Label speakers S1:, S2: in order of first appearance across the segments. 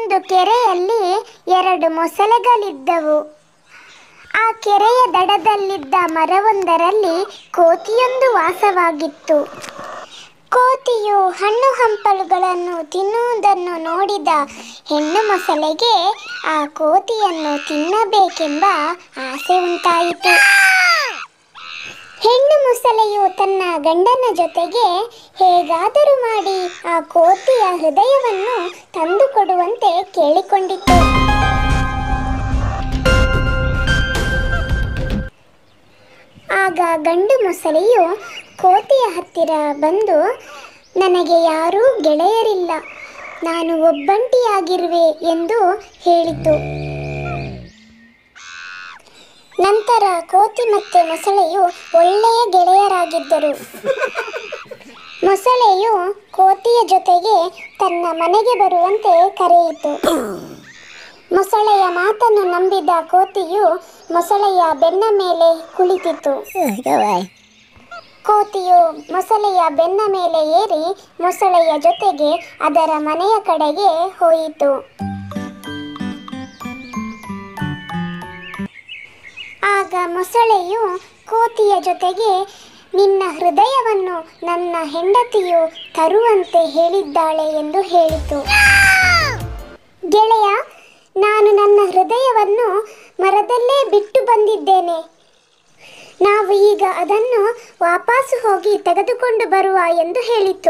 S1: ಒಂದು ಕೆರೆಯಲ್ಲಿ ಎರಡು ಮೊಸಳೆಗಳಿದ್ದವು ಆ ಕೆರೆಯ ದಡದಲ್ಲಿದ್ದ ಮರವೊಂದರಲ್ಲಿ ಕೋತಿಯೊಂದು ವಾಸವಾಗಿತ್ತು ಕೋತಿಯು ಹಣ್ಣು ಹಂಪಲುಗಳನ್ನು ತಿನ್ನುವುದನ್ನು ನೋಡಿದ ಹೆಣ್ಣು ಮೊಸಳೆಗೆ ಆ ಕೋತಿಯನ್ನು ತಿನ್ನಬೇಕೆಂಬ ಆಸೆ ಉಂಟಾಯಿತು ಹೆಣ್ಣು ಮೊಸಳೆಯು ತನ್ನ ಗಂಡನ ಜೊತೆಗೆ ಹೇಗಾದರೂ ಮಾಡಿ ಆ ಕೋತಿಯ ಹೃದಯವನ್ನು ತಂದುಕೊಡುವಂತೆ ಕೇಳಿಕೊಂಡಿತು ಆಗ ಗಂಡು ಮೊಸಳೆಯು ಕೋತಿಯ ಹತ್ತಿರ ಬಂದು ನನಗೆ ಯಾರೂ ಗೆಳೆಯರಿಲ್ಲ ನಾನು ಒಬ್ಬಂಟಿಯಾಗಿರುವೆ ಎಂದು ಹೇಳಿತು ನಂತರ ಕೋತಿ ಮತ್ತು ಮೊಸಳೆಯು ಒಳ್ಳೆಯ ಗೆಳೆಯರಾಗಿದ್ದರು ಮೊಸಳೆಯು ಕೋತಿಯ ಜೊತೆಗೆ ತನ್ನ ಮನೆಗೆ ಬರುವಂತೆ ಕರೆಯಿತು ಮೊಸಳೆಯ ಮಾತನ್ನು ನಂಬಿದ ಕೋತಿಯು ಮೊಸಳೆಯ ಬೆನ್ನ ಮೇಲೆ ಕುಳಿತಿತು ಕೋತಿಯು ಮೊಸಳೆಯ ಬೆನ್ನ ಮೇಲೆ ಏರಿ ಮೊಸಳೆಯ ಜೊತೆಗೆ ಅದರ ಮನೆಯ ಕಡೆಗೆ ಹೋಯಿತು ಆಗ ಮೊಸಳೆಯು ಕೋತಿಯ ಜೊತೆಗೆ ನಿನ್ನ ಹೃದಯವನ್ನು ನನ್ನ ಹೆಂಡತಿಯು ತರುವಂತೆ ಹೇಳಿದ್ದಾಳೆ ಎಂದು ಹೇಳಿತು ಗೆಳೆಯ ನಾನು ನನ್ನ ಹೃದಯವನ್ನು ಮರದಲ್ಲೇ ಬಿಟ್ಟು ಬಂದಿದ್ದೇನೆ ನಾವು ಈಗ ಅದನ್ನು ವಾಪಸ್ಸು ಹೋಗಿ ತೆಗೆದುಕೊಂಡು ಬರುವ ಎಂದು ಹೇಳಿತು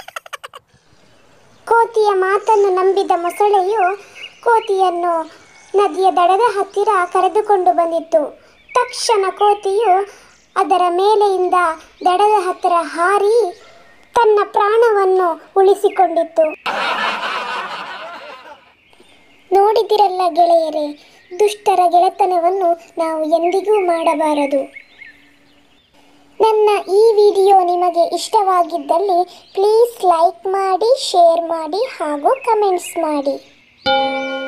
S1: ಕೋತಿಯ ಮಾತನ್ನು ನಂಬಿದ ಮೊಸಳೆಯು ಕೋತಿಯನ್ನು ನದಿಯ ದಡದ ಹತ್ತಿರ ಕರೆದುಕೊಂಡು ಬಂದಿತ್ತು ತಕ್ಷಣ ಕೋತಿಯು ಅದರ ಮೇಲೆಯಿಂದ ದಡದ ಹತ್ತಿರ ಹಾರಿ ತನ್ನ ಪ್ರಾಣವನ್ನು ಉಳಿಸಿಕೊಂಡಿತ್ತು ನೋಡಿದಿರಲ್ಲ ಗೆಳೆಯರೇ ದುಷ್ಟರ ಗೆಳೆತನವನ್ನು ನಾವು ಎಂದಿಗೂ ಮಾಡಬಾರದು ನನ್ನ ಈ ವಿಡಿಯೋ ನಿಮಗೆ ಇಷ್ಟವಾಗಿದ್ದಲ್ಲಿ ಪ್ಲೀಸ್ ಲೈಕ್ ಮಾಡಿ ಶೇರ್ ಮಾಡಿ ಹಾಗೂ ಕಮೆಂಟ್ಸ್ ಮಾಡಿ